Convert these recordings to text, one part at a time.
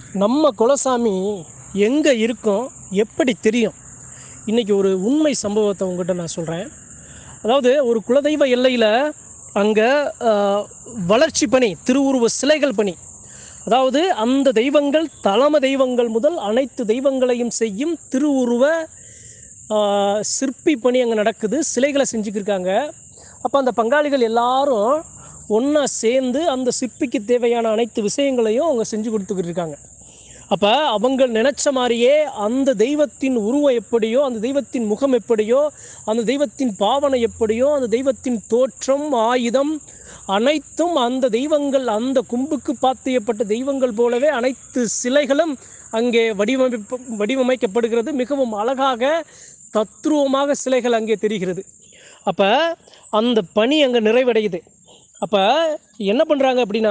நம்ம குலசாமி எங்கே இருக்கோம் எப்படி தெரியும் இன்றைக்கி ஒரு உண்மை சம்பவத்தை உங்கள்கிட்ட நான் சொல்கிறேன் அதாவது ஒரு குலதெய்வ எல்லையில் அங்கே வளர்ச்சி பணி திருவுருவ சிலைகள் பணி அதாவது அந்த தெய்வங்கள் தலைமை தெய்வங்கள் முதல் அனைத்து தெய்வங்களையும் செய்யும் திருவுருவ ஆ, சிற்பி பணி அங்கே நடக்குது சிலைகளை செஞ்சுக்கிருக்காங்க அப்போ அந்த பங்காளிகள் எல்லாரும் ஒன்றா சேர்ந்து அந்த சிற்பிக்கு தேவையான அனைத்து விஷயங்களையும் அவங்க செஞ்சு கொடுத்துக்கிட்டு இருக்காங்க அப்போ அவங்க நினச்ச மாதிரியே அந்த தெய்வத்தின் உருவம் எப்படியோ அந்த தெய்வத்தின் முகம் எப்படியோ அந்த தெய்வத்தின் பாவனை எப்படியோ அந்த தெய்வத்தின் தோற்றம் ஆயுதம் அனைத்தும் அந்த தெய்வங்கள் அந்த கும்புக்கு பாத்தியப்பட்ட தெய்வங்கள் போலவே அனைத்து சிலைகளும் அங்கே வடிவமைப்பு வடிவமைக்கப்படுகிறது மிகவும் அழகாக தத்ரூபமாக சிலைகள் அங்கே தெரிகிறது அப்போ அந்த பணி அங்கே நிறைவடையுது அப்போ என்ன பண்ணுறாங்க அப்படின்னா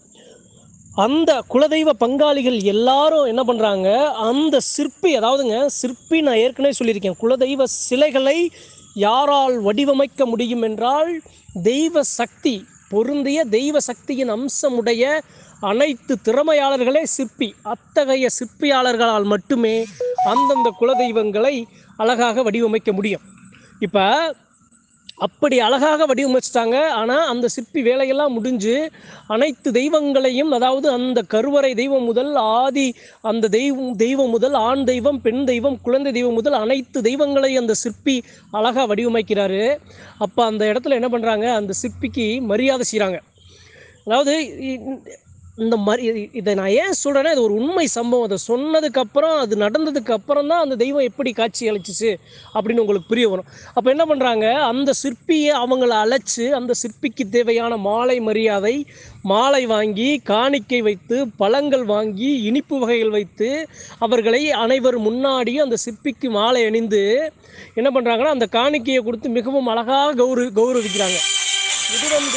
அந்த குலதெய்வ பங்காளிகள் எல்லாரும் என்ன பண்ணுறாங்க அந்த சிற்பி அதாவதுங்க சிற்பி நான் ஏற்கனவே சொல்லியிருக்கேன் குலதெய்வ சிலைகளை யாரால் வடிவமைக்க முடியும் என்றால் தெய்வ சக்தி பொருந்திய தெய்வ சக்தியின் அம்சமுடைய அனைத்து திறமையாளர்களே சிற்பி அத்தகைய சிற்பியாளர்களால் மட்டுமே அந்தந்த குலதெய்வங்களை அழகாக வடிவமைக்க முடியும் இப்போ அப்படி அழகாக வடிவமைச்சிட்டாங்க ஆனால் அந்த சிற்பி வேலையெல்லாம் முடிஞ்சு அனைத்து தெய்வங்களையும் அதாவது அந்த கருவறை தெய்வம் முதல் ஆதி அந்த தெய்வம் தெய்வம் முதல் ஆண் தெய்வம் பெண் தெய்வம் குழந்தை தெய்வம் முதல் அனைத்து தெய்வங்களையும் அந்த சிற்பி அழகாக வடிவமைக்கிறாரு அப்போ அந்த இடத்துல என்ன பண்ணுறாங்க அந்த சிற்பிக்கு மரியாதை செய்கிறாங்க அதாவது இ- இந்த மாதிரி இதை நான் ஏன் சொல்கிறேன்னா இது ஒரு உண்மை சம்பவம் அதை சொன்னதுக்கப்புறம் அது நடந்ததுக்கு அப்புறம் தான் அந்த தெய்வம் எப்படி காட்சி அளிச்சிச்சு அப்படின்னு உங்களுக்கு புரிய வரும் அப்போ என்ன பண்ணுறாங்க அந்த சிற்பியை அவங்கள அழைச்சு அந்த சிற்பிக்கு தேவையான மாலை மரியாதை மாலை வாங்கி காணிக்கை வைத்து பழங்கள் வாங்கி இனிப்பு வகைகள் வைத்து அவர்களை அனைவர் முன்னாடி அந்த சிற்பிக்கு மாலை அணிந்து என்ன பண்ணுறாங்கன்னா அந்த காணிக்கையை கொடுத்து மிகவும் அழகாக கௌரவ கௌரவிக்கிறாங்க இது வந்து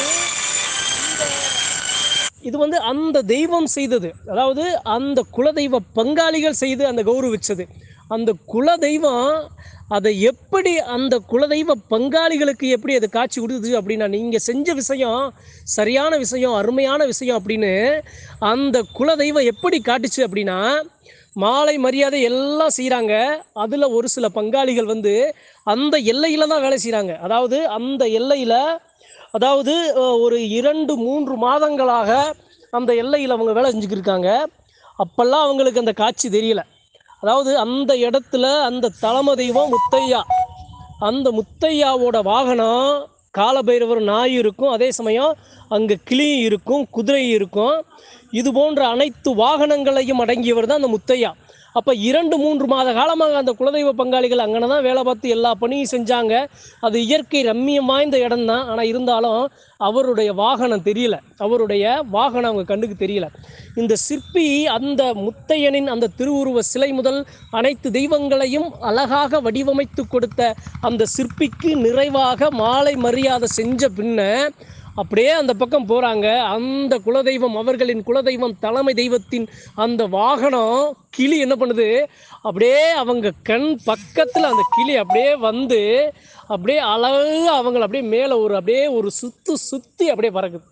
இது வந்து அந்த தெய்வம் செய்தது அதாவது அந்த குலதெய்வ பங்காளிகள் செய்து அந்த கௌரவிச்சது அந்த குலதெய்வம் அதை எப்படி அந்த குலதெய்வ பங்காளிகளுக்கு எப்படி அது காட்சி கொடுத்தது அப்படின்னா நீங்கள் செஞ்ச விஷயம் சரியான விஷயம் அருமையான விஷயம் அப்படின்னு அந்த குலதெய்வம் எப்படி காட்டுச்சு அப்படின்னா மாலை மரியாதை எல்லாம் செய்கிறாங்க அதில் ஒரு சில பங்காளிகள் வந்து அந்த எல்லையில் தான் வேலை செய்கிறாங்க அதாவது அந்த எல்லையில் அதாவது அஹ், ஒரு இரண்டு மூன்று மாதங்களாக அந்த எல்லையில் அவங்க வேலை செஞ்சுக்கிட்டு இருக்காங்க அப்பெல்லாம் அவங்களுக்கு அந்த காட்சி தெரியல அதாவது அந்த இடத்துல அந்த தலைமை தெய்வம் முத்தையா அந்த முத்தையாவோட வாகனம் காலபைரவர் நாய் இருக்கும் அதே சமயம் அங்கே கிளி இருக்கும் குதிரை இருக்கும் இது போன்ற அனைத்து வாகனங்களையும் அடங்கியவர் தான் அந்த முத்தையா அப்போ இரண்டு மூன்று மாத காலமாக அந்த குலதெய்வ பங்காளிகள் அங்கன தான் வேலை பார்த்து எல்லா பணியும் செஞ்சாங்க அது இயற்கை ரம்மியம் வாய்ந்த இடம் தான் ஆனால் இருந்தாலும் அவருடைய வாகனம் தெரியல அவருடைய வாகனம் அவங்க கண்ணுக்கு தெரியல இந்த சிற்பி அந்த முத்தையனின் அந்த திருவுருவ சிலை முதல் அனைத்து தெய்வங்களையும் அழகாக வடிவமைத்து கொடுத்த அந்த சிற்பிக்கு நிறைவாக மாலை மரியாதை செஞ்ச பின்ன அப்படியே அந்த பக்கம் போகிறாங்க அந்த குலதெய்வம் அவர்களின் குலதெய்வம் தலைமை தெய்வத்தின் அந்த வாகனம் கிளி என்ன பண்ணுது அப்படியே அவங்க கண் பக்கத்தில் அந்த கிளி அப்படியே வந்து அப்படியே அழகாக அவங்கள அப்படியே மேலே ஒரு அப்படியே ஒரு சுத்து சுற்றி அப்படியே பறக்குது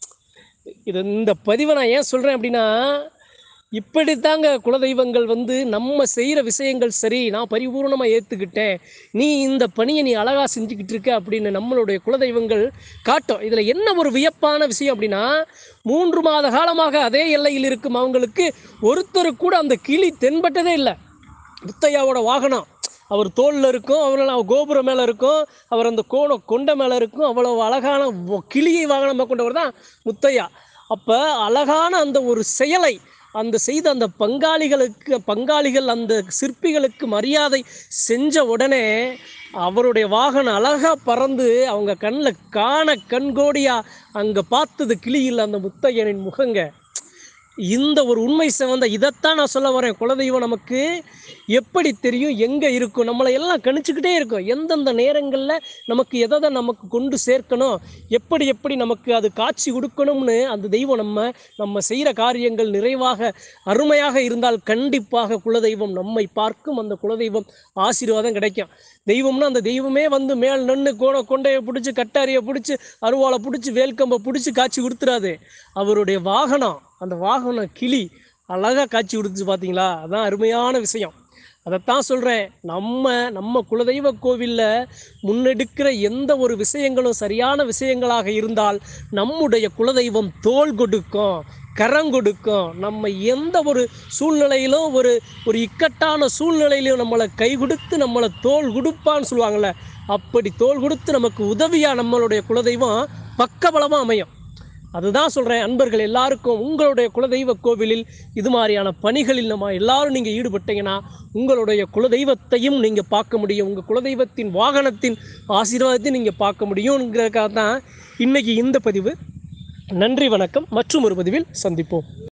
இது இந்த பதிவை நான் ஏன் சொல்கிறேன் அப்படின்னா இப்படித்தாங்க குலதெய்வங்கள் வந்து நம்ம செய்கிற விஷயங்கள் சரி நான் பரிபூர்ணமாக ஏற்றுக்கிட்டேன் நீ இந்த பணியை நீ அழகாக செஞ்சுக்கிட்டு இருக்க அப்படின்னு நம்மளுடைய குலதெய்வங்கள் காட்டும் இதில் என்ன ஒரு வியப்பான விஷயம் அப்படின்னா மூன்று மாத காலமாக அதே எல்லையில் இருக்கும் அவங்களுக்கு ஒருத்தர் கூட அந்த கிளி தென்பட்டதே இல்லை முத்தையாவோட வாகனம் அவர் தோளில் இருக்கும் அவர் அவர் கோபுரம் மேலே இருக்கும் அவர் அந்த கோண கொண்டை மேலே இருக்கும் அவ்வளோ அழகான வ- கிளியை வாகனமாக கொண்டவர் தான் முத்தையா அப்போ அழகான அந்த ஒரு செயலை அந்த செய்த அந்த பங்காளிகளுக்கு பங்காளிகள் அந்த சிற்பிகளுக்கு மரியாதை செஞ்ச உடனே அவருடைய வாகனம் அழகாக பறந்து அவங்க கண்ணில் காண கண்கோடியா அங்கே பார்த்தது கிளியில் அந்த முத்தையனின் முகங்க இந்த ஒரு உண்மை சிவந்த இதைத்தான் நான் சொல்ல வரேன் குலதெய்வம் நமக்கு எப்படி தெரியும் எங்கே இருக்கும் நம்மளை எல்லாம் கணிச்சுக்கிட்டே இருக்கும் எந்தெந்த நேரங்களில் நமக்கு எதை எதை நமக்கு கொண்டு சேர்க்கணும் எப்படி எப்படி நமக்கு அது காட்சி கொடுக்கணும்னு அந்த தெய்வம் நம்ம நம்ம செய்கிற காரியங்கள் நிறைவாக அருமையாக இருந்தால் கண்டிப்பாக குலதெய்வம் நம்மை பார்க்கும் அந்த குலதெய்வம் ஆசீர்வாதம் கிடைக்கும் தெய்வம்னா அந்த தெய்வமே வந்து மேல் நின்று கோண கொண்டையை பிடிச்சி கட்டாரியை பிடிச்சி அருவாளை பிடிச்சி வேல்கம்பை பிடிச்சி காட்சி கொடுத்துறாது அவருடைய வாகனம் அந்த வாகனம் கிளி அழகாக காட்சி கொடுத்துச்சு பார்த்தீங்களா அதான் அருமையான விஷயம் அதைத்தான் சொல்கிறேன் நம்ம நம்ம குலதெய்வ கோவிலில் முன்னெடுக்கிற எந்த ஒரு விஷயங்களும் சரியான விஷயங்களாக இருந்தால் நம்முடைய குலதெய்வம் தோள் கொடுக்கும் கரம் கொடுக்கும் நம்ம எந்த ஒரு சூழ்நிலையிலும் ஒரு ஒரு இக்கட்டான சூழ்நிலையிலும் நம்மளை கை கொடுத்து நம்மளை தோள் கொடுப்பான்னு சொல்லுவாங்கள்ல அப்படி தோள் கொடுத்து நமக்கு உதவியாக நம்மளுடைய குலதெய்வம் பக்கபலமாக அமையும் அதுதான் சொல்கிறேன் அன்பர்கள் எல்லாருக்கும் உங்களுடைய குலதெய்வ கோவிலில் இது மாதிரியான பணிகளில் நம்ம எல்லாரும் நீங்கள் ஈடுபட்டீங்கன்னா உங்களுடைய குலதெய்வத்தையும் நீங்கள் பார்க்க முடியும் உங்கள் குலதெய்வத்தின் வாகனத்தின் ஆசீர்வாதத்தையும் நீங்கள் பார்க்க முடியுங்கிறதுக்காக தான் இன்றைக்கி இந்த பதிவு நன்றி வணக்கம் மற்றும் ஒரு பதிவில் சந்திப்போம்